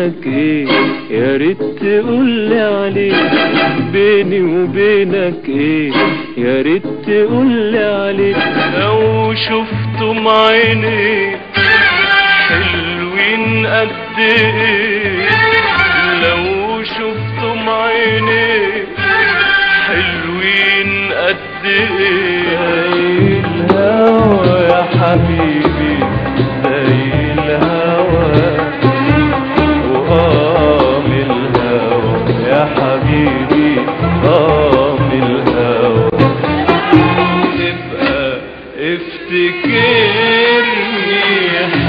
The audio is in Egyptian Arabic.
وبينك ايه يا ريت تقولي عليه بيني وبينك ايه يا ريت تقولي عليه لو شفتم عيني حلوين قد ايه لو شفتم عيني حلوين قد ايه الهوى يا حبيبي زي الهوى وقام الهوى يا حبيبي قام الهوى تبقى افتكرني